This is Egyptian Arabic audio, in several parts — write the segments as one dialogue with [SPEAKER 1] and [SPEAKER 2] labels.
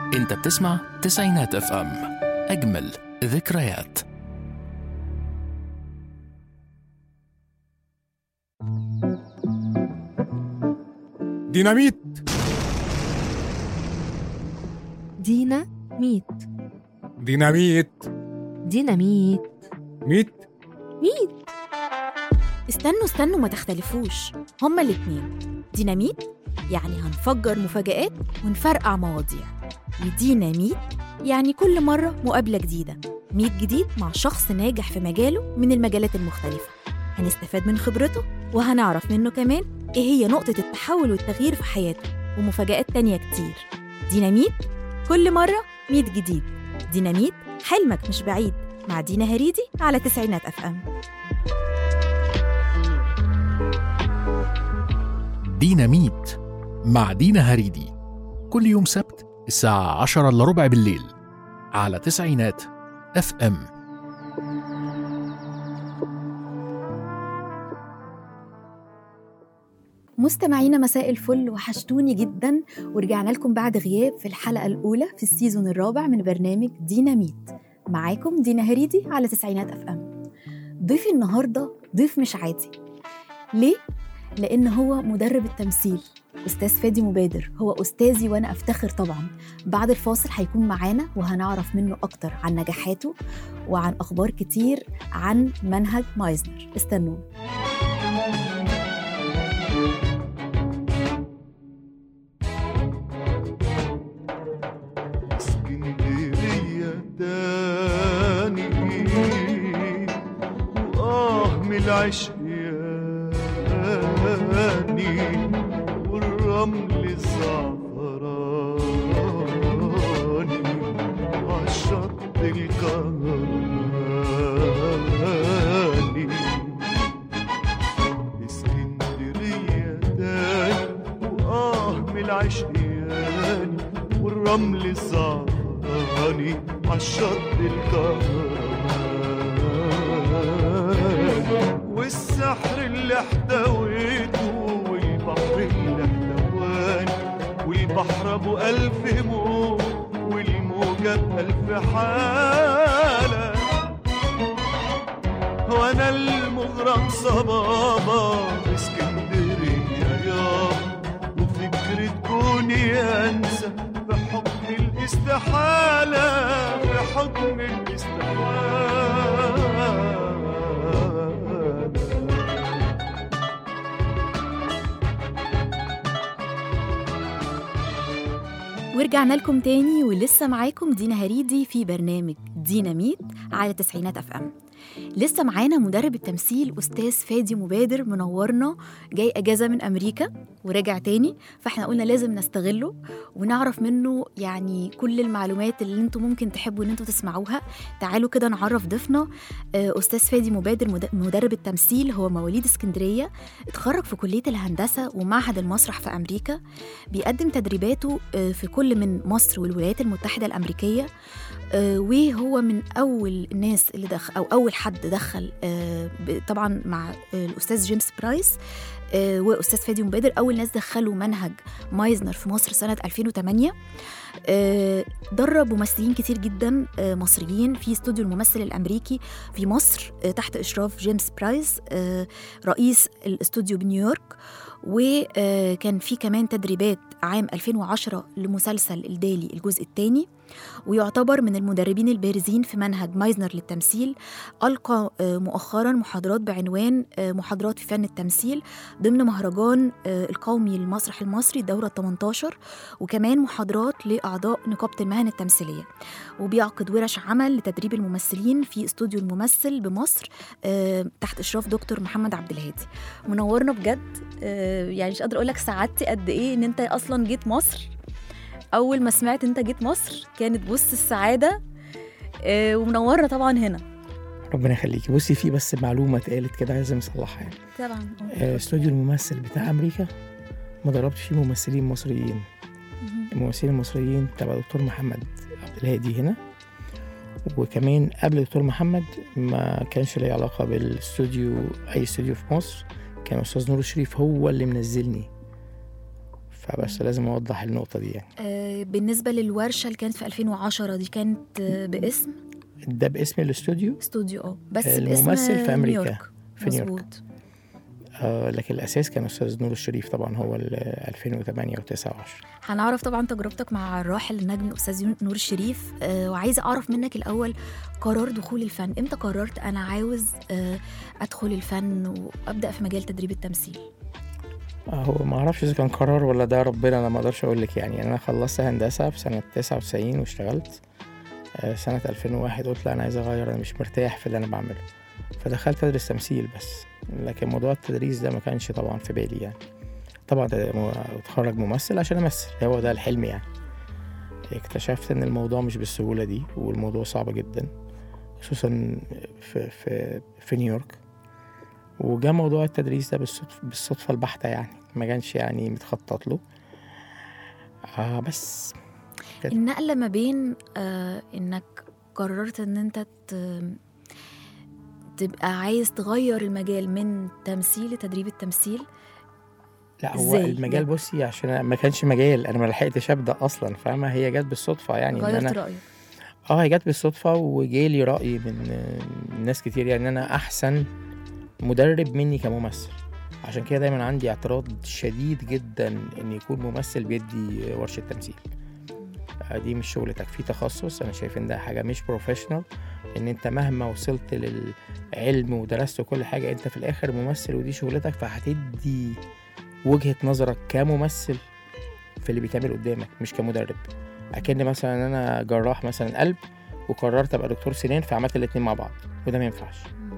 [SPEAKER 1] انت بتسمع تسعينات اف ام اجمل ذكريات
[SPEAKER 2] ديناميت
[SPEAKER 3] دينا ميت
[SPEAKER 2] ديناميت
[SPEAKER 3] ديناميت
[SPEAKER 2] ميت
[SPEAKER 3] ميت
[SPEAKER 4] استنوا استنوا ما تختلفوش هما الاتنين ديناميت يعني هنفجر مفاجآت ونفرقع مواضيع وديناميت يعني كل مرة مقابلة جديدة ميت جديد مع شخص ناجح في مجاله من المجالات المختلفة هنستفاد من خبرته وهنعرف منه كمان إيه هي نقطة التحول والتغيير في حياته ومفاجآت تانية كتير ديناميت كل مرة ميت جديد ديناميت حلمك مش بعيد مع دينا هريدي على تسعينات أف أم
[SPEAKER 1] ديناميت مع دينا هريدي كل يوم سبت الساعة عشرة إلا ربع بالليل على تسعينات اف ام
[SPEAKER 4] مستمعينا مساء الفل وحشتوني جدا ورجعنا لكم بعد غياب في الحلقة الأولى في السيزون الرابع من برنامج ديناميت معاكم دينا هريدي على تسعينات أف أم ضيفي النهاردة ضيف مش عادي ليه؟ لأن هو مدرب التمثيل أستاذ فادي مبادر هو أستاذي وأنا أفتخر طبعا بعد الفاصل هيكون معانا وهنعرف منه أكتر عن نجاحاته وعن أخبار كتير عن منهج مايزنر استنوا
[SPEAKER 5] اسكندرية تاني وآه من العشياني والرمل الزعفراني عالشط الكهرباني اسكندرية تاني وآه من العشياني والرمل الزعفراني عالشط الكهرباني والسحر اللي احتويته والبحر اللي احتواني والبحر ابو الف موج والموجة بألف حالة وانا المغرم صبابة في اسكندرية يابا وفكرة كوني انسى في حكم الاستحالة في حكم الاستحالة
[SPEAKER 4] ورجعنا لكم تاني ولسه معاكم دينا هريدي في برنامج ديناميت على تسعينات اف ام لسه معانا مدرب التمثيل استاذ فادي مبادر منورنا جاي اجازه من امريكا ورجع تاني فاحنا قلنا لازم نستغله ونعرف منه يعني كل المعلومات اللي انتم ممكن تحبوا ان انتم تسمعوها تعالوا كده نعرف ضيفنا آه، استاذ فادي مبادر مد- مدرب التمثيل هو مواليد اسكندريه اتخرج في كليه الهندسه ومعهد المسرح في امريكا بيقدم تدريباته آه، في كل من مصر والولايات المتحدة الأمريكية آه، وهو من أول الناس اللي دخل أو أول حد دخل آه، ب- طبعا مع آه، الأستاذ جيمس برايس آه، وأستاذ فادي مبادر أول ناس دخلوا منهج مايزنر في مصر سنة 2008 آه، درب ممثلين كتير جدا آه، مصريين في استوديو الممثل الأمريكي في مصر آه، تحت إشراف جيمس برايس آه، رئيس الاستوديو بنيويورك وكان في كمان تدريبات عام 2010 لمسلسل الدالي الجزء الثاني ويعتبر من المدربين البارزين في منهج مايزنر للتمثيل ألقى آه، مؤخرا محاضرات بعنوان آه، محاضرات في فن التمثيل ضمن مهرجان آه، القومي للمسرح المصري الدورة 18 وكمان محاضرات لأعضاء نقابة المهن التمثيلية وبيعقد ورش عمل لتدريب الممثلين في استوديو الممثل بمصر آه، تحت إشراف دكتور محمد عبد الهادي منورنا بجد آه، يعني مش قادرة أقول لك سعادتي قد إيه إن أنت أصلا جيت مصر أول ما سمعت أنت جيت مصر كانت بص السعادة آه، ومنورنا طبعا هنا
[SPEAKER 6] ربنا يخليكي بصي في بس معلومه اتقالت كده لازم اصلحها يعني
[SPEAKER 4] طبعا
[SPEAKER 6] آه، استوديو الممثل بتاع امريكا ما ضربتش فيه ممثلين مصريين الممثلين المصريين تبع دكتور محمد عبد الهادي هنا وكمان قبل دكتور محمد ما كانش لي علاقة بالاستوديو أي استوديو في مصر كان أستاذ نور الشريف هو اللي منزلني ف فبس لازم اوضح النقطه دي يعني
[SPEAKER 4] آه، بالنسبة للورشة اللي كانت في 2010 دي كانت آه، باسم
[SPEAKER 6] ده باسم الاستوديو
[SPEAKER 4] استوديو اه بس
[SPEAKER 6] الممثل
[SPEAKER 4] باسم
[SPEAKER 6] في أمريكا،
[SPEAKER 4] نيويورك.
[SPEAKER 6] في نيويورك.
[SPEAKER 4] مظبوط
[SPEAKER 6] آه لكن الاساس كان استاذ نور الشريف طبعا هو ال 2008 و9 و10
[SPEAKER 4] هنعرف طبعا تجربتك مع الراحل النجم استاذ نور الشريف آه وعايزه اعرف منك الاول قرار دخول الفن امتى قررت انا عاوز آه ادخل الفن وابدا في مجال تدريب التمثيل
[SPEAKER 6] آه هو ما اعرفش اذا كان قرار ولا ده ربنا انا ما اقدرش اقول لك يعني انا خلصت هندسه في سنه 99 واشتغلت آه سنه 2001 قلت لا انا عايز اغير انا مش مرتاح في اللي انا بعمله فدخلت ادرس تمثيل بس لكن موضوع التدريس ده ما كانش طبعا في بالي يعني طبعا ده م- اتخرج ممثل عشان امثل هو ده الحلم يعني اكتشفت ان الموضوع مش بالسهوله دي والموضوع صعب جدا خصوصا في في في نيويورك وجا موضوع التدريس ده بالصدفة, بالصدفة البحتة يعني ما كانش يعني متخطط له آه بس كده.
[SPEAKER 4] النقله ما بين آه انك قررت ان انت ت- تبقى عايز تغير المجال من تمثيل لتدريب التمثيل
[SPEAKER 6] لا هو
[SPEAKER 4] إزاي؟
[SPEAKER 6] المجال
[SPEAKER 4] جت؟
[SPEAKER 6] بصي عشان أنا ما كانش مجال انا ما لحقتش ابدا اصلا فاهمه هي جت بالصدفه يعني ان
[SPEAKER 4] غيرت
[SPEAKER 6] انا
[SPEAKER 4] رايك
[SPEAKER 6] اه هي جت بالصدفه وجالي راي من آه، ناس كتير يعني ان انا احسن مدرب مني كممثل عشان كده دايما عندي اعتراض شديد جدا ان يكون ممثل بيدي ورشه تمثيل آه، دي مش شغلتك في تخصص انا شايف ان ده حاجه مش بروفيشنال ان انت مهما وصلت للعلم ودرست كل حاجه انت في الاخر ممثل ودي شغلتك فهتدي وجهه نظرك كممثل في اللي بيتعمل قدامك مش كمدرب اكن مثلا انا جراح مثلا قلب وقررت ابقى دكتور سنان فعملت الاتنين مع بعض وده ما ينفعش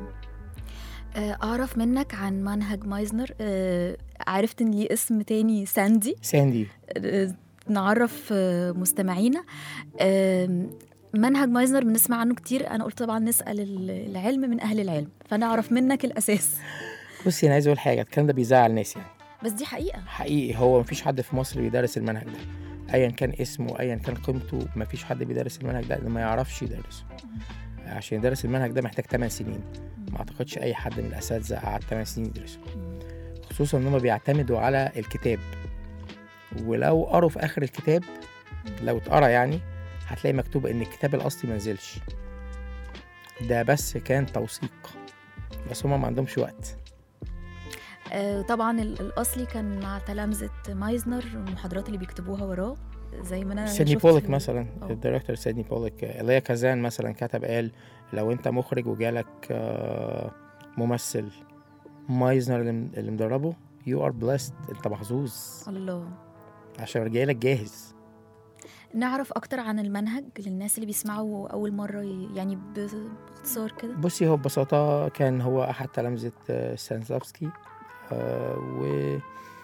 [SPEAKER 4] آه، اعرف منك عن منهج مايزنر آه، عرفت ان ليه اسم تاني ساندي
[SPEAKER 6] ساندي
[SPEAKER 4] آه، نعرف آه، مستمعينا آم، منهج مايزنر بنسمع عنه كتير انا قلت طبعا نسال ال- العلم من اهل العلم فنعرف منك الاساس
[SPEAKER 6] بصي انا عايز اقول حاجه الكلام ده بيزعل ناس يعني
[SPEAKER 4] بس دي حقيقه
[SPEAKER 6] حقيقي هو مفيش حد في مصر بيدرس المنهج ده ايا كان اسمه ايا كان قيمته مفيش حد بيدرس المنهج ده اللي ما يعرفش يدرسه عشان يدرس المنهج ده محتاج 8 سنين ما اعتقدش اي حد من الاساتذه قعد 8 سنين يدرسه خصوصا ان هم بيعتمدوا على الكتاب ولو قروا في اخر الكتاب لو اتقرا يعني هتلاقي مكتوب ان الكتاب الاصلي ما نزلش ده بس كان توثيق بس هما ما عندهمش وقت
[SPEAKER 4] آه، طبعا ال- الاصلي كان مع تلامذه مايزنر المحاضرات اللي بيكتبوها وراه زي ما انا
[SPEAKER 6] سيدني
[SPEAKER 4] شفت
[SPEAKER 6] بولك
[SPEAKER 4] في-
[SPEAKER 6] مثلا
[SPEAKER 4] أه.
[SPEAKER 6] الدايركتور سيدني بولك اليا كازان مثلا كتب قال لو انت مخرج وجالك آه، ممثل مايزنر اللي اللي مدربه يو ار بليست انت محظوظ
[SPEAKER 4] الله
[SPEAKER 6] عشان جايلك جاهز
[SPEAKER 4] نعرف اكتر عن المنهج للناس اللي بيسمعوا اول مره ي- يعني باختصار كده
[SPEAKER 6] بصي هو ببساطة كان هو أحد تلامذة آه، ستانسلافسكي آه، و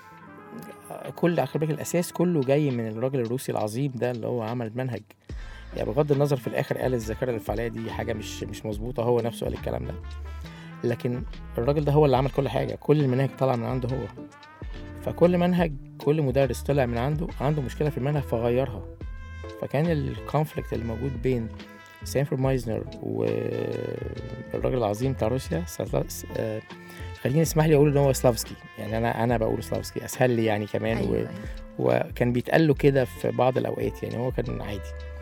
[SPEAKER 6] كل خلي بالك الأساس كله جاي من الراجل الروسي العظيم ده اللي هو عمل المنهج يعني بغض النظر في الآخر قال الذاكرة الانفعالية دي حاجة مش مش مظبوطة هو نفسه قال الكلام ده لكن الراجل ده هو اللي عمل كل حاجة كل المناهج طالعة من عنده هو فكل منهج كل مدرس طلع من عنده عنده مشكلة في المنهج فغيرها فكان الكونفليكت اللي موجود بين سانفورد مايزنر والراجل العظيم بتاع روسيا سلا- آه، خليني اسمح لي اقول ان هو سلافسكي يعني انا انا بقول سلافسكي اسهل لي يعني كمان
[SPEAKER 4] أيوة
[SPEAKER 6] و...
[SPEAKER 4] أيوة.
[SPEAKER 6] وكان بيتقال له كده في بعض الاوقات يعني هو كان عادي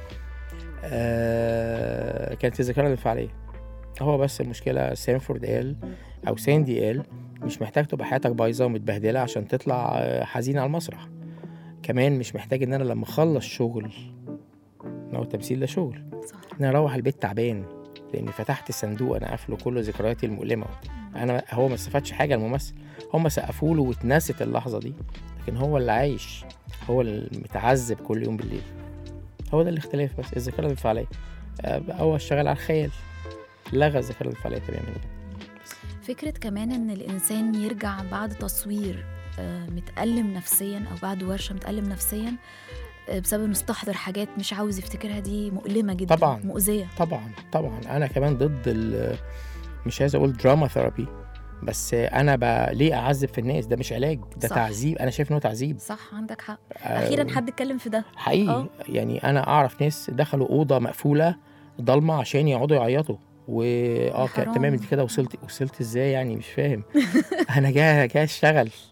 [SPEAKER 6] آه كانت الذاكره الانفعاليه هو بس المشكله سانفورد قال او ساندي قال مش محتاج تبقى حياتك بايظه ومتبهدله عشان تطلع آه، حزين على المسرح كمان مش محتاج ان انا لما اخلص شغل ما هو التمثيل ده شغل
[SPEAKER 4] صح
[SPEAKER 6] ان انا اروح البيت تعبان لاني فتحت صندوق انا قافله كله ذكرياتي المؤلمه انا هو ما استفادش حاجه الممثل هم سقفوا له واتنست اللحظه دي لكن هو اللي عايش هو اللي متعذب كل يوم بالليل هو ده الاختلاف بس الذاكره الانفعاليه آه، هو اشتغل على الخيال لغى الذاكره الانفعاليه تماما
[SPEAKER 4] فكرة كمان إن الإنسان يرجع بعد تصوير آه، متألم نفسيا أو بعد ورشة متألم نفسيا آه، بسبب إنه استحضر حاجات مش عاوز يفتكرها دي مؤلمة جدا
[SPEAKER 6] طبعاً.
[SPEAKER 4] مؤذية
[SPEAKER 6] طبعا طبعا انا كمان ضد ال- مش عايز اقول دراما ثيرابي بس انا ب... ليه اعذب في الناس ده مش علاج ده
[SPEAKER 4] صح.
[SPEAKER 6] تعذيب انا شايف انه تعذيب
[SPEAKER 4] صح عندك حق
[SPEAKER 6] آه،
[SPEAKER 4] أخيرا حد اتكلم في ده
[SPEAKER 6] حقيقي
[SPEAKER 4] آه.
[SPEAKER 6] يعني انا اعرف ناس دخلوا اوضه مقفوله ضلمه عشان يقعدوا يعيطوا و اه
[SPEAKER 4] حرام.
[SPEAKER 6] كان تمام انت كده وصلت وصلت ازاي يعني مش فاهم انا جاي جاي اشتغل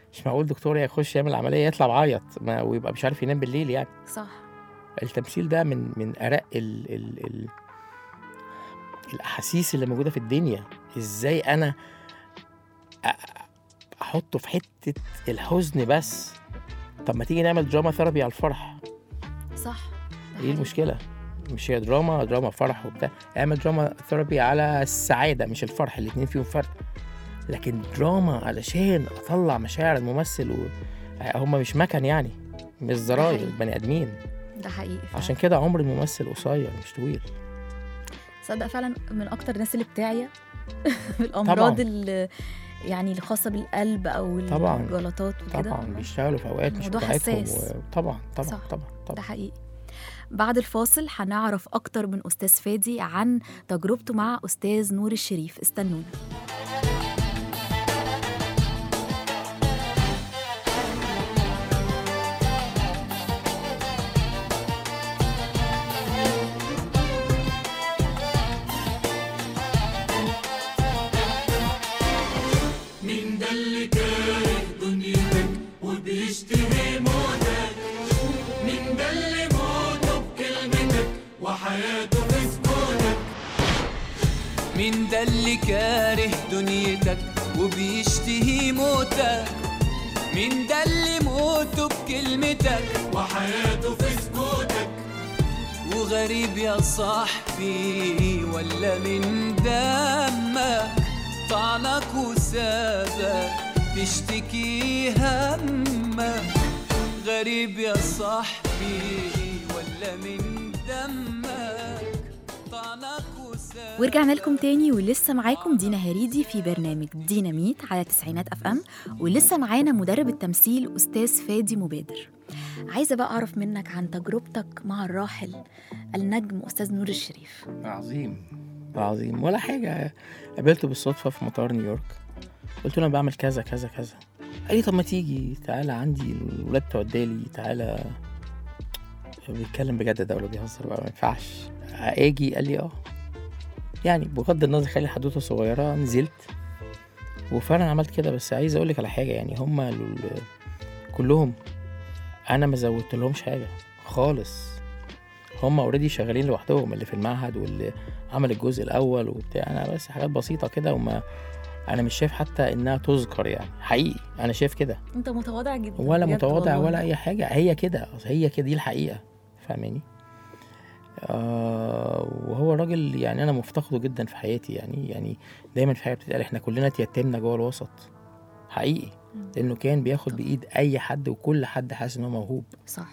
[SPEAKER 6] مش معقول دكتور يخش يعمل عمليه يطلع بعيط ما ويبقى مش عارف ينام بالليل يعني
[SPEAKER 4] صح
[SPEAKER 6] التمثيل ده من من ارق ال ال ال الاحاسيس اللي موجوده في الدنيا ازاي انا أ- احطه في حته الحزن بس طب ما تيجي نعمل دراما ثيرابي على الفرح
[SPEAKER 4] صح ده
[SPEAKER 6] ايه
[SPEAKER 4] حقيقي.
[SPEAKER 6] المشكله مش هي دراما دراما فرح وبتاع اعمل دراما ثيرابي على السعاده مش الفرح الاتنين فيهم فرق لكن دراما علشان اطلع مشاعر الممثل و... هم مش مكن يعني مش زراير
[SPEAKER 4] حقيقي.
[SPEAKER 6] بني ادمين
[SPEAKER 4] ده حقيقي فعلا.
[SPEAKER 6] عشان كده عمر الممثل قصير مش طويل
[SPEAKER 4] صدق فعلا من اكتر الناس اللي بتاعيه بالامراض اللي يعني الخاصه بالقلب او
[SPEAKER 6] طبعاً.
[SPEAKER 4] الجلطات وكده
[SPEAKER 6] طبعا بيشتغلوا في اوقات مش
[SPEAKER 4] الموضوع
[SPEAKER 6] بتاعتهم
[SPEAKER 4] حساس.
[SPEAKER 6] و- طبعا طبعا
[SPEAKER 4] صح.
[SPEAKER 6] طبعا
[SPEAKER 4] ده
[SPEAKER 6] طبعا
[SPEAKER 4] حقيقي بعد الفاصل هنعرف اكتر من استاذ فادي عن تجربته مع استاذ نور الشريف استنونا
[SPEAKER 5] مين ده اللي كاره دنيتك وبيشتهي موتك مين ده اللي موته بكلمتك وحياته في سكوتك
[SPEAKER 7] مين ده اللي كاره دنيتك وبيشتهي موتك مين ده اللي موته بكلمتك
[SPEAKER 5] وحياته في سكوتك
[SPEAKER 7] وغريب يا صاحبي ولا من دمك طعنك وسابك تشتكي همك غريب يا صاحبي ولا من دمك طعنك وسابك
[SPEAKER 4] ورجعنا لكم تاني ولسه معاكم دينا هريدي في برنامج ديناميت على تسعينات اف ام ولسه معانا مدرب التمثيل استاذ فادي مبادر عايزه بقى اعرف منك عن تجربتك مع الراحل النجم استاذ نور الشريف
[SPEAKER 6] عظيم عظيم ولا حاجه قابلته بالصدفه في مطار نيويورك قلت له انا بعمل كذا كذا كذا قال لي طب ما تيجي تعالى عندي الولاد تودالي تعالى بيتكلم بجد ده ولا بيهزر بقى ما ينفعش اجي قال لي اه يعني بغض النظر خلي الحدوته صغيره نزلت وفعلا عملت كده بس عايز اقول لك على حاجه يعني هم كلهم انا ما زودت لهمش حاجه خالص هم اوريدي شغالين لوحدهم اللي في المعهد واللي عمل الجزء الاول وبتاع انا بس حاجات بسيطه كده وما انا مش شايف حتى انها تذكر يعني حقيقي انا شايف كده
[SPEAKER 4] انت متواضع جدا
[SPEAKER 6] ولا
[SPEAKER 4] بجد
[SPEAKER 6] متواضع
[SPEAKER 4] والله.
[SPEAKER 6] ولا اي حاجه هي كده هي كده دي الحقيقه فاهماني آه وهو راجل يعني انا مفتقده جدا في حياتي يعني يعني دايما في حاجه بتتقال احنا كلنا تيتمنا جوه الوسط حقيقي
[SPEAKER 4] مم.
[SPEAKER 6] لانه كان بياخد بايد اي حد وكل حد حاسس ان هو موهوب
[SPEAKER 4] صح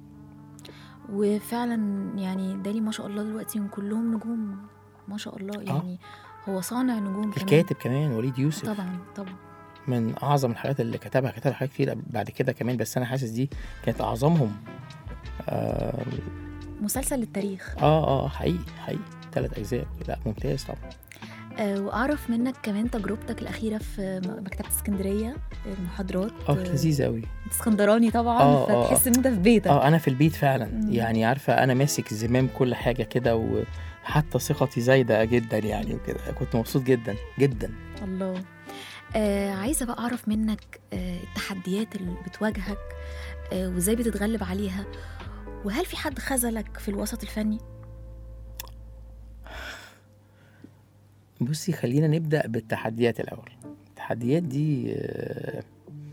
[SPEAKER 4] وفعلا يعني دالي ما شاء الله دلوقتي هم كلهم نجوم ما شاء الله يعني هو صانع نجوم كمان
[SPEAKER 6] الكاتب كمان وليد يوسف
[SPEAKER 4] طبعا طبعا
[SPEAKER 6] من اعظم الحاجات اللي كتبها كتب حاجات كتير بعد كده كمان بس انا حاسس دي كانت اعظمهم اه
[SPEAKER 4] مسلسل للتاريخ
[SPEAKER 6] اه, آه حقيقي حقيقي ثلاث اجزاء لا ممتاز طبعا
[SPEAKER 4] آه واعرف منك كمان تجربتك الاخيره في م- مكتبه اسكندريه المحاضرات
[SPEAKER 6] اه كانت لذيذه قوي
[SPEAKER 4] أنت اسكندراني طبعا
[SPEAKER 6] آه، آه،
[SPEAKER 4] فتحس ان انت في بيتك
[SPEAKER 6] اه انا في البيت فعلا
[SPEAKER 4] مم.
[SPEAKER 6] يعني عارفه انا ماسك زمام كل حاجه كده وحتى ثقتي زايده جدا يعني وكده كنت مبسوط جدا جدا
[SPEAKER 4] الله آه عايزه بقى اعرف منك آه التحديات اللي بتواجهك آه وازاي بتتغلب عليها وهل في حد خذلك في الوسط الفني
[SPEAKER 6] بصي خلينا نبدا بالتحديات الاول التحديات دي آه،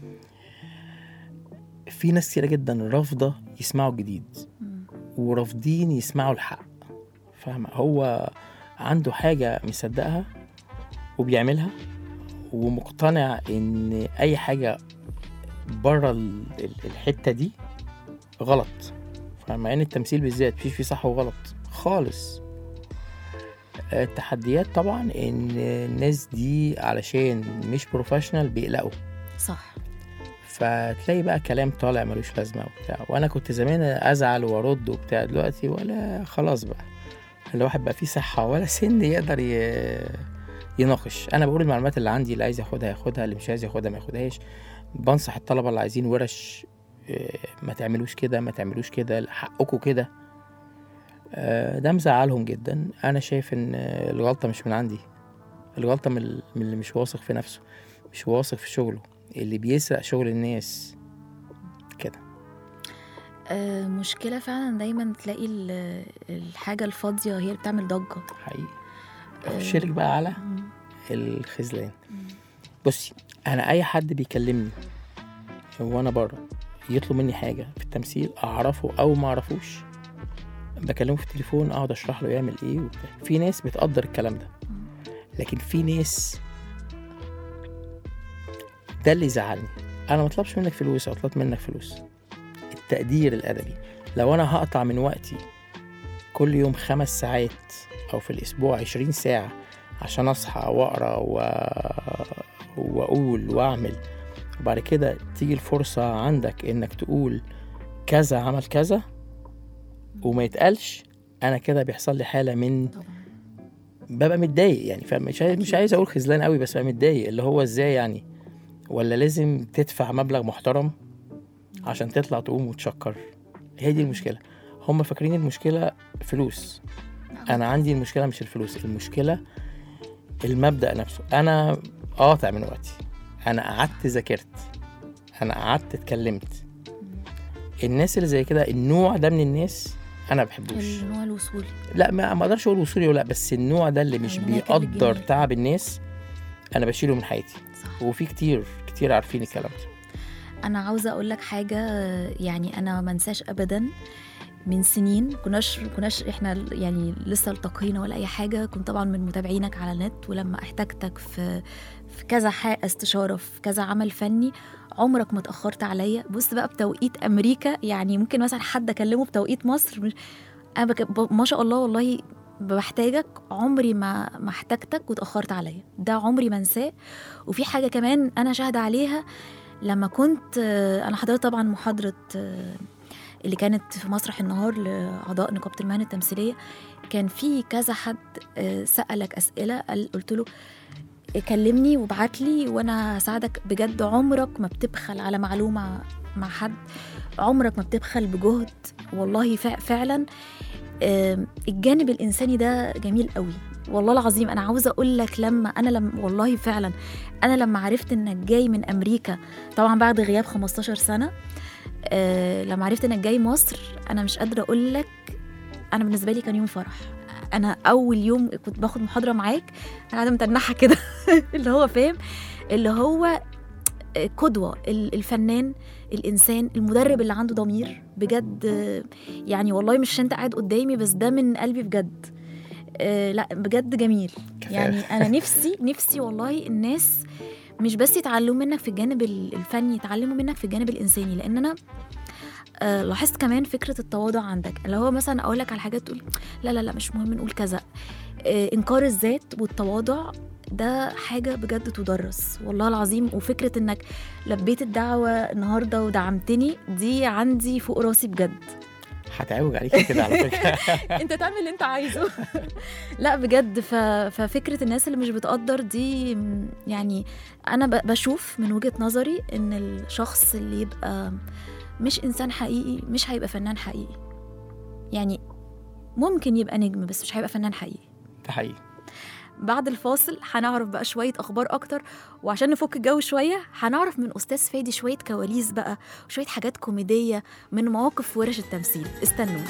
[SPEAKER 6] في ناس كتيره جدا رافضه يسمعوا الجديد
[SPEAKER 4] مم.
[SPEAKER 6] ورافضين يسمعوا الحق فاهمة هو عنده حاجة مصدقها وبيعملها ومقتنع ان اي حاجة بره ال- ال- الحتة دي غلط فمع ان التمثيل بالذات مفيش فيه صح وغلط خالص التحديات طبعا ان الناس دي علشان مش بروفيشنال بيقلقوا
[SPEAKER 4] صح
[SPEAKER 6] فتلاقي بقى كلام طالع ملوش لازمه وبتاع وانا كنت زمان ازعل وارد وبتاع دلوقتي ولا خلاص بقى الواحد بقى فيه صحه ولا سن يقدر ي... يناقش انا بقول المعلومات اللي عندي اللي عايز ياخدها ياخدها اللي مش عايز ياخدها ما ياخدهاش بنصح الطلبه اللي عايزين ورش آه، ما تعملوش كده ما تعملوش كده حقكم كده آه، ده مزعلهم جدا انا شايف ان الغلطه مش من عندي الغلطه من ال- من اللي مش واثق في نفسه مش واثق في شغله اللي بيسرق شغل الناس كده
[SPEAKER 4] آه مشكله فعلا دايما تلاقي ال- الحاجه الفاضيه هي اللي بتعمل ضجه
[SPEAKER 6] حقيقي اخش لك بقى على الخذلان بصي انا اي حد بيكلمني وانا بره يطلب مني حاجه في التمثيل اعرفه او ما اعرفوش بكلمه في التليفون اقعد اشرح له يعمل ايه وبتاع في ناس بتقدر الكلام ده لكن في ناس ده اللي يزعلني انا ما طلبش منك فلوس او طلبت منك فلوس التقدير الادبي لو انا هقطع من وقتي كل يوم خمس ساعات او في الاسبوع عشرين ساعه عشان اصحى واقرا و... واقول واعمل وبعد كده تيجي الفرصه عندك انك تقول كذا عمل كذا وما يتقالش انا كده بيحصل لي حاله من
[SPEAKER 4] طبعا
[SPEAKER 6] ببقى متضايق يعني فمش عايز مش عايز اقول خذلان قوي بس ببقى متضايق اللي هو ازاي يعني ولا لازم تدفع مبلغ محترم عشان تطلع تقوم وتشكر هي دي المشكله هم فاكرين المشكله فلوس انا عندي المشكله مش الفلوس المشكله المبدا نفسه انا قاطع من وقتي انا قعدت ذاكرت انا قعدت اتكلمت الناس اللي زي كده النوع ده من الناس انا ما بحبوش
[SPEAKER 4] النوع الوصولي
[SPEAKER 6] لا ما ما اقدرش اقول وصولي ولا لا بس النوع ده اللي مش
[SPEAKER 4] الهناك اللي
[SPEAKER 6] بيقدر
[SPEAKER 4] جميل.
[SPEAKER 6] تعب الناس انا بشيله من حياتي
[SPEAKER 4] صح
[SPEAKER 6] وفي كتير كتير عارفين الكلام ده
[SPEAKER 4] انا عاوزه اقول لك حاجه يعني انا ما انساش ابدا من سنين كناش كناش احنا يعني لسه التقينا ولا اي حاجه كنت طبعا من متابعينك على النت ولما احتجتك في في كذا حق استشاره في كذا عمل فني عمرك ما اتاخرت عليا بص بقى بتوقيت امريكا يعني ممكن مثلا حد اكلمه بتوقيت مصر مش- انا بك... ب... ما شاء الله والله بحتاجك عمري ما ما احتجتك واتاخرت عليا ده عمري ما انساه وفي حاجه كمان انا شاهده عليها لما كنت آه، انا حضرت طبعا محاضره آه، اللي كانت في مسرح النهار لاعضاء نقابه المهن التمثيليه كان في كذا حد آه، سالك اسئله قال- قلت له كلمني وابعت لي وانا هساعدك بجد عمرك ما بتبخل على معلومه مع حد عمرك ما بتبخل بجهد والله فع- فعلا آم، الجانب الانساني ده جميل قوي والله العظيم انا عاوزه اقول لك لما انا لما والله فعلا انا لما عرفت انك جاي من امريكا طبعا بعد غياب 15 سنه آه لما عرفت انك جاي مصر انا مش قادره اقول لك انا بالنسبه لي كان يوم فرح انا اول يوم كنت باخد محاضره معاك انا قاعده متنحه كده اللي هو فاهم اللي هو قدوه ال- الفنان الانسان المدرب اللي عنده ضمير بجد آه، يعني والله مش عشان انت قاعد قدامي بس ده من قلبي بجد آه لا بجد جميل
[SPEAKER 6] كفاية.
[SPEAKER 4] يعني انا نفسي نفسي والله الناس مش بس يتعلموا منك في الجانب ال- الفني يتعلموا منك في الجانب الانساني لان انا آه لاحظت كمان فكره التواضع عندك اللي هو مثلا اقول لك على حاجات تقول لا لا لا مش مهم نقول كذا آه انكار الذات والتواضع ده حاجة بجد تدرس والله العظيم وفكرة انك لبيت الدعوة النهاردة ودعمتني دي عندي فوق راسي بجد
[SPEAKER 6] هتعوج عليك كده على فكره
[SPEAKER 4] انت تعمل اللي انت عايزه لا بجد ف... ففكره الناس اللي مش بتقدر دي م، يعني انا ب... بشوف من وجهه نظري ان الشخص اللي يبقى مش انسان حقيقي مش هيبقى فنان حقيقي يعني ممكن يبقى نجم بس مش هيبقى فنان حقيقي
[SPEAKER 6] ده حقيقي
[SPEAKER 4] بعد الفاصل هنعرف بقى شوية أخبار أكتر وعشان نفك الجو شوية هنعرف من أستاذ فادي شوية كواليس بقى وشوية حاجات كوميدية من مواقف ورش التمثيل استنوا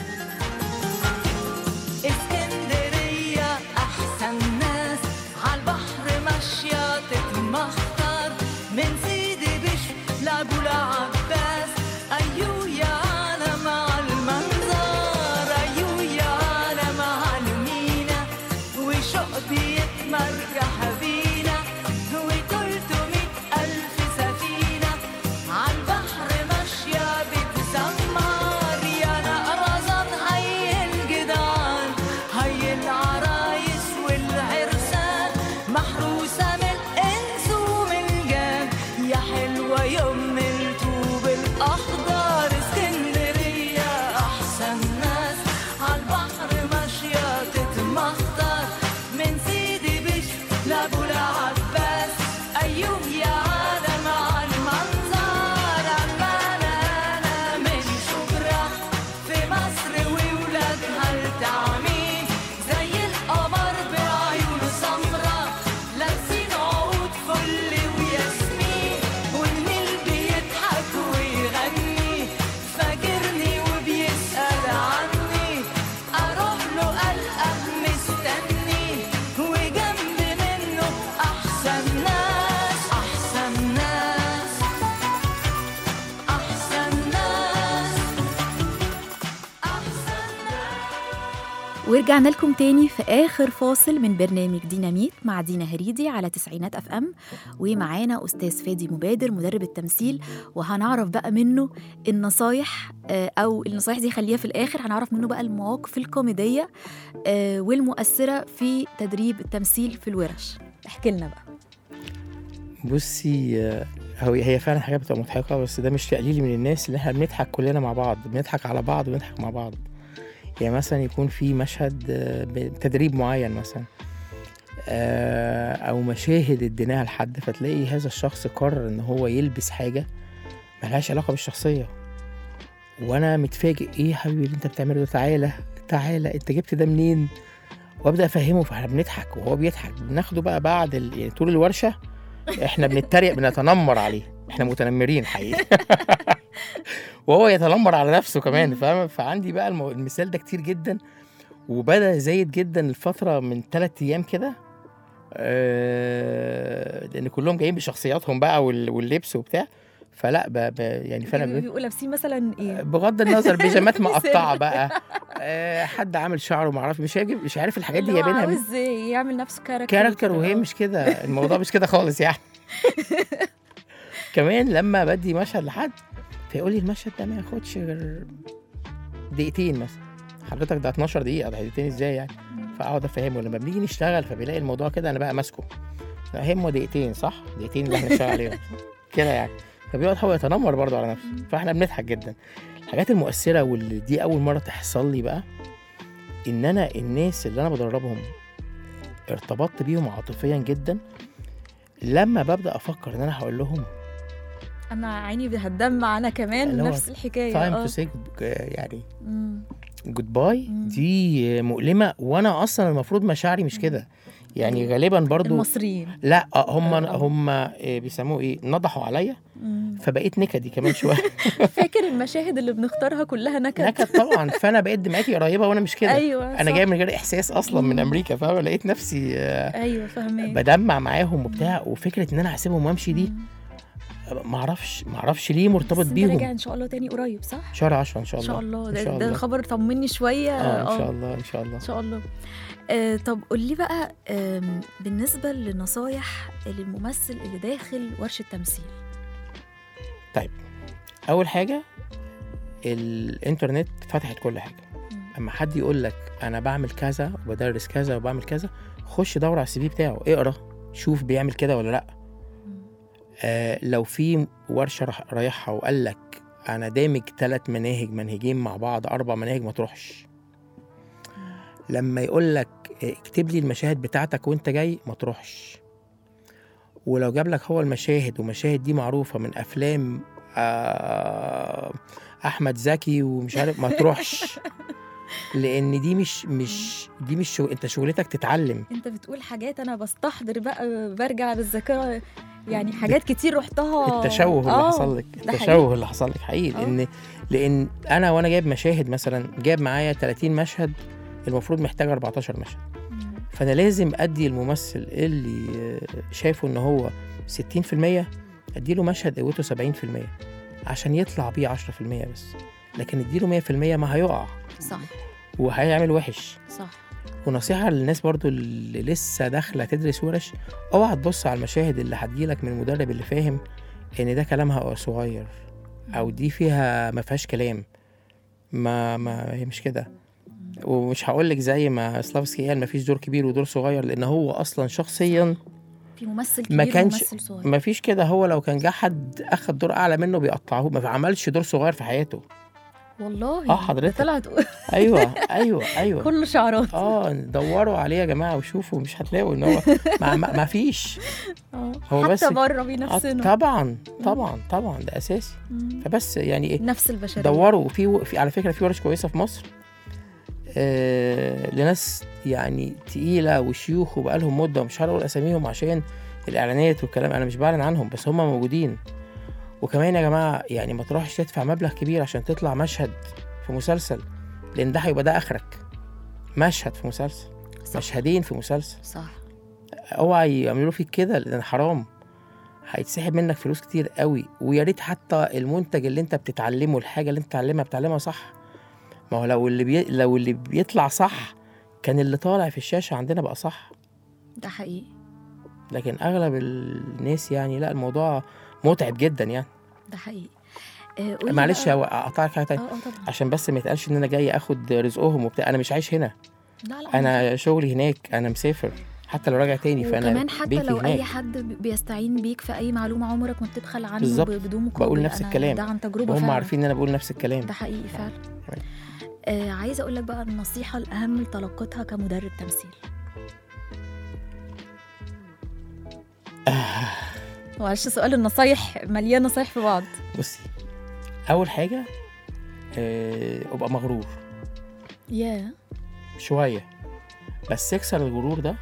[SPEAKER 8] اسكندرية أحسن ناس عالبحر ماشية تتمخطر من سيدي بشر لأبو العباس أيو يا عالم عالمنظر أيو يا عالم عالمينا وشوق بيتمرجح بينا وتلتمية ألف سفينة عالبحر ماشية بتسمر يا نقرزان
[SPEAKER 4] ورجعنا لكم تاني في آخر فاصل من برنامج ديناميت مع دينا هريدي على تسعينات أف أم ومعانا أستاذ فادي مبادر مدرب التمثيل وهنعرف بقى منه النصايح آه، أو النصايح دي خليها في الآخر هنعرف منه بقى المواقف الكوميدية آه، والمؤثرة في تدريب التمثيل في الورش احكي لنا بقى
[SPEAKER 6] بصي آه، هو هي فعلا حاجات بتبقى مضحكه بس ده مش تقليل من الناس اللي احنا بنضحك كلنا مع بعض بنضحك على بعض وبنضحك مع بعض يعني مثلا يكون في مشهد آه، بتدريب معين مثلا آه، او مشاهد اديناها لحد فتلاقي هذا الشخص قرر ان هو يلبس حاجه ملهاش علاقه بالشخصيه وانا متفاجئ ايه يا حبيبي اللي انت بتعمله ده تعالى تعالى انت جبت ده منين وابدا افهمه فاحنا بنضحك وهو بيضحك بناخده بقى بعد ال... يعني طول الورشه احنا بنتريق بنتنمر عليه احنا متنمرين حقيقي وهو يتنمر على نفسه كمان فاهم فعندي بقى المو... المثال ده كتير جدا وبدا زايد جدا الفتره من ثلاث ايام كده آه... لان كلهم جايين بشخصياتهم بقى وال... واللبس وبتاع فلا ب... ب... يعني فانا ب...
[SPEAKER 4] بيبقوا لابسين مثلا ايه
[SPEAKER 6] بغض النظر بيجامات مقطعه بقى آه حد عامل شعره معرفش مش عارف مش عارف الحاجات دي
[SPEAKER 4] اللي هو
[SPEAKER 6] جايبينها من
[SPEAKER 4] عاوز يعمل نفسه كاركتر
[SPEAKER 6] كاركتر
[SPEAKER 4] وكده.
[SPEAKER 6] وهي
[SPEAKER 4] آه.
[SPEAKER 6] مش كده الموضوع مش كده خالص يعني كمان لما بدي مشهد لحد فيقول لي المشهد ده ما ياخدش غير دقيقتين مثلا حضرتك ده 12 دقيقه ده دقيقتين ازاي يعني فاقعد افهمه لما بنيجي نشتغل فبيلاقي الموضوع كده انا بقى ماسكه لا هم دقيقتين صح دقيقتين اللي احنا بنشتغل عليهم كده يعني فبيقعد هو يتنمر برضه على نفسه فاحنا بنضحك جدا الحاجات المؤثره واللي دي اول مره تحصل لي بقى ان انا الناس اللي انا بدربهم ارتبطت بيهم عاطفيا جدا لما ببدا افكر ان انا هقول لهم
[SPEAKER 4] انا عيني هتدمع انا كمان
[SPEAKER 6] اللي هو
[SPEAKER 4] نفس الحكايه
[SPEAKER 6] تايم
[SPEAKER 4] اه
[SPEAKER 6] تو سي يعني
[SPEAKER 4] مم.
[SPEAKER 6] جود باي
[SPEAKER 4] مم.
[SPEAKER 6] دي مؤلمه وانا اصلا المفروض مشاعري مش كده يعني غالبا برضو
[SPEAKER 4] المصريين
[SPEAKER 6] لا آه، هم
[SPEAKER 4] آه.
[SPEAKER 6] هم آه، بيسموه ايه نضحوا عليا
[SPEAKER 4] مم.
[SPEAKER 6] فبقيت نكدي كمان شويه
[SPEAKER 4] فاكر المشاهد اللي بنختارها كلها نكد
[SPEAKER 6] نكد طبعا فانا بقيت دماغي قريبه وانا مش كده
[SPEAKER 4] ايوه
[SPEAKER 6] انا
[SPEAKER 4] صح.
[SPEAKER 6] جاي من غير احساس اصلا من
[SPEAKER 4] مم.
[SPEAKER 6] امريكا فاهم لقيت نفسي آه،
[SPEAKER 4] ايوه فاهمه
[SPEAKER 6] بدمع معاهم وبتاع وفكره ان انا هسيبهم وامشي دي ما اعرفش ما اعرفش ليه مرتبط
[SPEAKER 4] راجع
[SPEAKER 6] بيهم
[SPEAKER 4] ان شاء الله تاني قريب صح
[SPEAKER 6] شهر 10 ان شاء
[SPEAKER 4] ان
[SPEAKER 6] الله
[SPEAKER 4] شاء الله
[SPEAKER 6] إن
[SPEAKER 4] ده,
[SPEAKER 6] شاء
[SPEAKER 4] ده
[SPEAKER 6] الله.
[SPEAKER 4] خبر طمني شويه
[SPEAKER 6] اه ان شاء الله ان شاء الله
[SPEAKER 4] ان شاء الله آه طب قول لي بقى آم، بالنسبه لنصايح للممثل اللي داخل ورشه تمثيل
[SPEAKER 6] اول حاجه الانترنت فتحت كل حاجه
[SPEAKER 4] مم.
[SPEAKER 6] اما حد يقول لك انا بعمل كذا وبدرس كذا وبعمل كذا خش دور على السي في بتاعه اقرا شوف بيعمل كده ولا لا
[SPEAKER 4] مم.
[SPEAKER 6] آه لو في ورشه راح- رايحها وقال لك انا دامج ثلاث مناهج منهجين مع بعض اربع مناهج ما تروحش لما يقول لك اكتب لي المشاهد بتاعتك وانت جاي ما تروحش ولو جاب لك هو المشاهد ومشاهد دي معروفه من افلام آه احمد زكي ومش عارف ما تروحش لان دي مش مش دي مش شو انت شغلتك تتعلم
[SPEAKER 4] انت بتقول حاجات انا بستحضر بقى برجع بالذاكره يعني حاجات كتير رحتها
[SPEAKER 6] التشوه اللي
[SPEAKER 4] آه،
[SPEAKER 6] حصل لك
[SPEAKER 4] ده
[SPEAKER 6] التشوه اللي حصل لك حقيقي
[SPEAKER 4] آه.
[SPEAKER 6] لان لان انا وانا جايب مشاهد مثلا جايب معايا 30 مشهد المفروض محتاج 14 مشهد
[SPEAKER 4] مم.
[SPEAKER 6] فانا لازم ادي الممثل اللي آه، شايفه ان هو 60% اديله مشهد قوته 70% عشان يطلع بيه 10% بس لكن اديله 100% ما هيقع
[SPEAKER 4] صح
[SPEAKER 6] وهيعمل وحش
[SPEAKER 4] صح
[SPEAKER 6] ونصيحة للناس برضو اللي لسه داخلة تدرس ورش اوعى تبص على المشاهد اللي هتجيلك من المدرب اللي فاهم ان ده كلامها صغير او دي فيها ما فيهاش كلام ما ما هي مش كده ومش هقول لك زي ما سلافسكي قال ما فيش دور كبير ودور صغير لان هو اصلا شخصيا
[SPEAKER 4] في ممثل كبير
[SPEAKER 6] ما كانش-
[SPEAKER 4] وممثل صغير
[SPEAKER 6] ما فيش كده هو لو كان جه حد اخد دور اعلى منه بيقطعه ما عملش دور صغير في حياته
[SPEAKER 4] والله
[SPEAKER 6] آه، حضرتك.
[SPEAKER 4] ده طلعت
[SPEAKER 6] ايوه ايوه ايوه
[SPEAKER 4] كله شعارات
[SPEAKER 6] اه دوروا عليه يا جماعه وشوفوا مش هتلاقوا ان هو ما, ما, ما فيش
[SPEAKER 4] آه.
[SPEAKER 6] هو
[SPEAKER 4] حتى
[SPEAKER 6] بس-
[SPEAKER 4] بره
[SPEAKER 6] آه
[SPEAKER 4] بنفسنا
[SPEAKER 6] طبعا طبعا طبعا ده اساسي
[SPEAKER 4] مم.
[SPEAKER 6] فبس يعني ايه
[SPEAKER 4] نفس البشريه
[SPEAKER 6] دوروا في في على فكره في ورش كويسه في مصر آه لناس يعني تقيله وشيوخ وبقالهم مده ومش هقول اساميهم عشان الاعلانات والكلام انا مش بعلن عنهم بس هم موجودين وكمان يا جماعه يعني ما تروحش تدفع مبلغ كبير عشان تطلع مشهد في مسلسل لان ده هيبقى ده اخرك مشهد في مسلسل
[SPEAKER 4] صح.
[SPEAKER 6] مشهدين في مسلسل
[SPEAKER 4] صح
[SPEAKER 6] اوعى يعملوا فيك كده لان حرام هيتسحب منك فلوس كتير قوي ويا ريت حتى المنتج اللي انت بتتعلمه الحاجه اللي انت بتتعلمها بتتعلمها صح ما هو لو اللي بي... لو اللي بيطلع صح كان اللي طالع في الشاشه عندنا بقى صح
[SPEAKER 4] ده حقيقي
[SPEAKER 6] لكن اغلب الناس يعني لا الموضوع متعب جدا يعني
[SPEAKER 4] ده حقيقي آه، قولي
[SPEAKER 6] معلش
[SPEAKER 4] بقى-
[SPEAKER 6] هو اقطعك حاجه
[SPEAKER 4] اه
[SPEAKER 6] تانية
[SPEAKER 4] اه طبعا
[SPEAKER 6] عشان بس ما يتقالش ان انا جاي اخد رزقهم وبتاع انا مش عايش هنا
[SPEAKER 4] لا لا
[SPEAKER 6] انا شغلي هناك انا مسافر حتى لو راجع تاني فانا
[SPEAKER 4] وكمان حتى
[SPEAKER 6] بيتي
[SPEAKER 4] لو اي
[SPEAKER 6] هناك.
[SPEAKER 4] حد ب- بيستعين بيك في اي معلومه عمرك ما بتبخل عنه
[SPEAKER 6] بالظبط.
[SPEAKER 4] ب- بدون مقابل
[SPEAKER 6] بقول نفس
[SPEAKER 4] أنا
[SPEAKER 6] الكلام.
[SPEAKER 4] ده عن تجربه
[SPEAKER 6] وهم
[SPEAKER 4] فعلا.
[SPEAKER 6] عارفين ان انا بقول نفس الكلام
[SPEAKER 4] ده حقيقي فعلا
[SPEAKER 6] تمام.
[SPEAKER 4] آه عايزه اقول لك بقى النصيحه الاهم اللي تلقيتها كمدرب تمثيل معلش سؤال النصايح مليان نصايح في بعض
[SPEAKER 6] بصي اول حاجه آه، ابقى مغرور
[SPEAKER 4] يا
[SPEAKER 6] شويه بس اكسر الغرور ده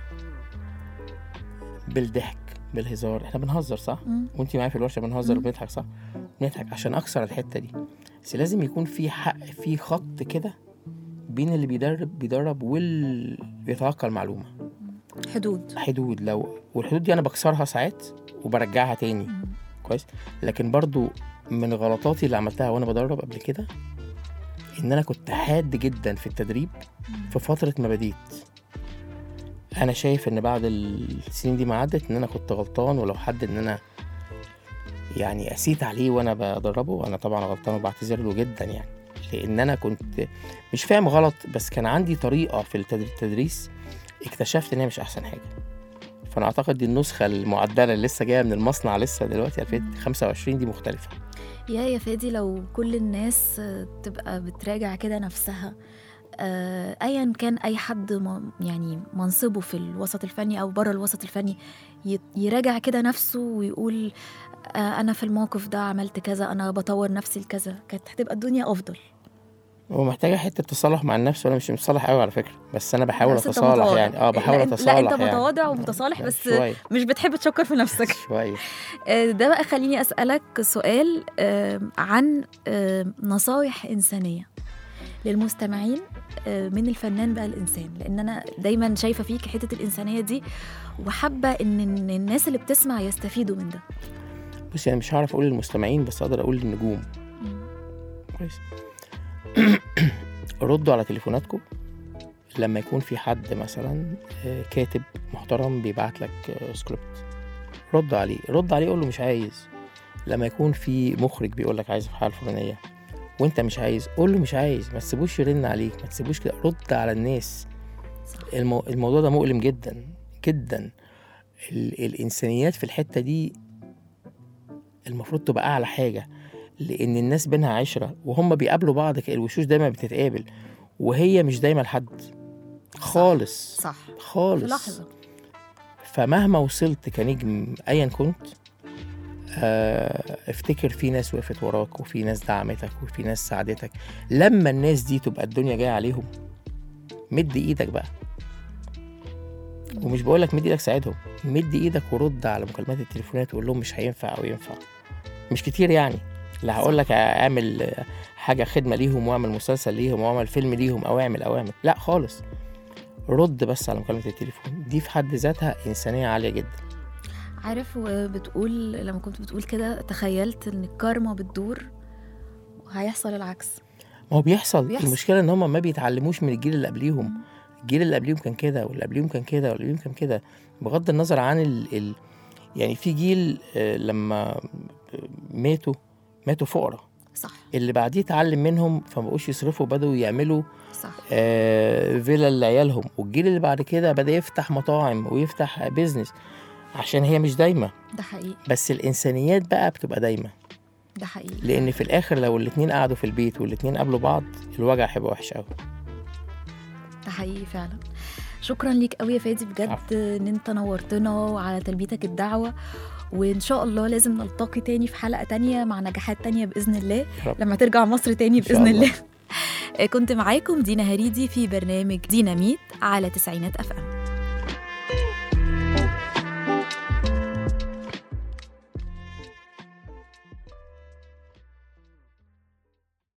[SPEAKER 6] بالضحك بالهزار احنا بنهزر صح
[SPEAKER 4] مم.
[SPEAKER 6] وانت معايا في الورشه بنهزر
[SPEAKER 4] مم.
[SPEAKER 6] وبنضحك صح بنضحك عشان اكسر الحته دي بس لازم يكون في حق في خط كده بين اللي بيدرب بيدرب واللي بيتلقى المعلومه
[SPEAKER 4] حدود
[SPEAKER 6] حدود لو والحدود دي انا بكسرها ساعات وبرجعها تاني
[SPEAKER 4] مم.
[SPEAKER 6] كويس لكن برضو من غلطاتي اللي عملتها وانا بدرب قبل كده ان انا كنت حاد جدا في التدريب في فتره ما بديت انا شايف ان بعد السنين دي ما عدت ان انا كنت غلطان ولو حد ان انا يعني قسيت عليه وانا بدربه انا طبعا غلطان وبعتذر له جدا يعني لان انا كنت مش فاهم غلط بس كان عندي طريقه في التدر- التدريس اكتشفت ان هي مش احسن حاجه فانا اعتقد دي النسخه المعدله اللي لسه جايه من المصنع لسه دلوقتي 2025 دي مختلفه
[SPEAKER 4] يا يا فادي لو كل الناس آه، تبقى بتراجع كده نفسها آه، ايا كان اي حد م- يعني منصبه في الوسط الفني او بره الوسط الفني ي- يراجع كده نفسه ويقول آه، انا في الموقف ده عملت كذا انا بطور نفسي لكذا كانت هتبقى الدنيا افضل
[SPEAKER 6] ومحتاجه حته تصالح مع النفس وانا مش متصالح قوي على فكره بس انا بحاول
[SPEAKER 4] بس أنت
[SPEAKER 6] اتصالح
[SPEAKER 4] متواضع.
[SPEAKER 6] يعني اه بحاول
[SPEAKER 4] لا، أنت-
[SPEAKER 6] اتصالح
[SPEAKER 4] لا انت
[SPEAKER 6] يعني.
[SPEAKER 4] متواضع ومتصالح
[SPEAKER 6] لا،
[SPEAKER 4] بس
[SPEAKER 6] شويه
[SPEAKER 4] مش بتحب تشكر في نفسك
[SPEAKER 6] شويه
[SPEAKER 4] آه، ده بقى خليني أسألك سؤال آه، عن آه، نصايح إنسانية للمستمعين آه، من الفنان بقى الإنسان لأن أنا دايما شايفة فيك حتة الإنسانية دي وحابة إن إن الناس اللي بتسمع يستفيدوا من ده
[SPEAKER 6] بصي انا مش هعرف اقول للمستمعين بس اقدر اقول للنجوم كويس ردوا على تليفوناتكم لما يكون في حد مثلا آه، كاتب محترم بيبعت لك آه، سكريبت رد عليه رد عليه قول له مش عايز لما يكون في مخرج بيقول لك عايز في الحاله الفلانيه وانت مش عايز قول له مش عايز ما تسيبوش يرن عليك ما تسيبوش كده رد على الناس
[SPEAKER 4] صح.
[SPEAKER 6] المو... الموضوع ده مؤلم جدا جدا ال... الانسانيات في الحته دي المفروض تبقى اعلى حاجه لان الناس بينها عشره وهم بيقابلوا بعض ك- الوشوش دايما بتتقابل وهي مش دايما لحد خالص
[SPEAKER 4] صح
[SPEAKER 6] خالص
[SPEAKER 4] في لحظة
[SPEAKER 6] فمهما وصلت كنجم ايا كنت آه، افتكر في ناس وقفت وراك وفي ناس دعمتك وفي ناس ساعدتك لما الناس دي تبقى الدنيا جايه عليهم مد ايدك بقى ومش بقول لك مد ايدك ساعدهم مد ايدك ورد على مكالمات التليفونات وقول لهم مش هينفع او ينفع مش كتير يعني لا هقول لك اعمل آه، حاجه خدمه ليهم واعمل مسلسل ليهم واعمل فيلم ليهم او اعمل او اعمل لا خالص رد بس على مكالمه التليفون دي في حد ذاتها انسانيه عاليه جدا
[SPEAKER 4] عارف وبتقول لما كنت بتقول كده تخيلت إن الكارما بتدور وهيحصل العكس
[SPEAKER 6] ما هو بيحصل,
[SPEAKER 4] بيحصل.
[SPEAKER 6] المشكله ان هم ما بيتعلموش من الجيل اللي قبليهم الجيل اللي قبليهم كان كده واللي قبليهم كان كده واللي قبليهم كان كده بغض النظر عن ال... ال... يعني في جيل آه، لما ماتوا ماتوا فقراء
[SPEAKER 4] صح
[SPEAKER 6] اللي بعديه اتعلم منهم فما بقوش يصرفوا بدأوا يعملوا
[SPEAKER 4] صح
[SPEAKER 6] آه، فيلا لعيالهم والجيل اللي بعد كده بدأ يفتح مطاعم ويفتح بيزنس عشان هي مش دايمة
[SPEAKER 4] ده حقيقي
[SPEAKER 6] بس الإنسانيات بقى بتبقى دايمة
[SPEAKER 4] ده حقيقي
[SPEAKER 6] لأن في الآخر لو الاتنين قعدوا في البيت والاتنين قابلوا بعض الوجع هيبقى وحش قوي
[SPEAKER 4] ده حقيقي فعلا شكرا ليك قوي يا فادي بجد
[SPEAKER 6] عفو.
[SPEAKER 4] ان انت نورتنا وعلى تلبيتك الدعوه وان شاء الله لازم نلتقي تاني في حلقه تانية مع نجاحات تانية باذن الله
[SPEAKER 6] يا رب.
[SPEAKER 4] لما ترجع مصر تاني
[SPEAKER 6] إن شاء
[SPEAKER 4] باذن
[SPEAKER 6] الله.
[SPEAKER 4] الله كنت معاكم دينا هريدي في برنامج ديناميت على تسعينات اف ام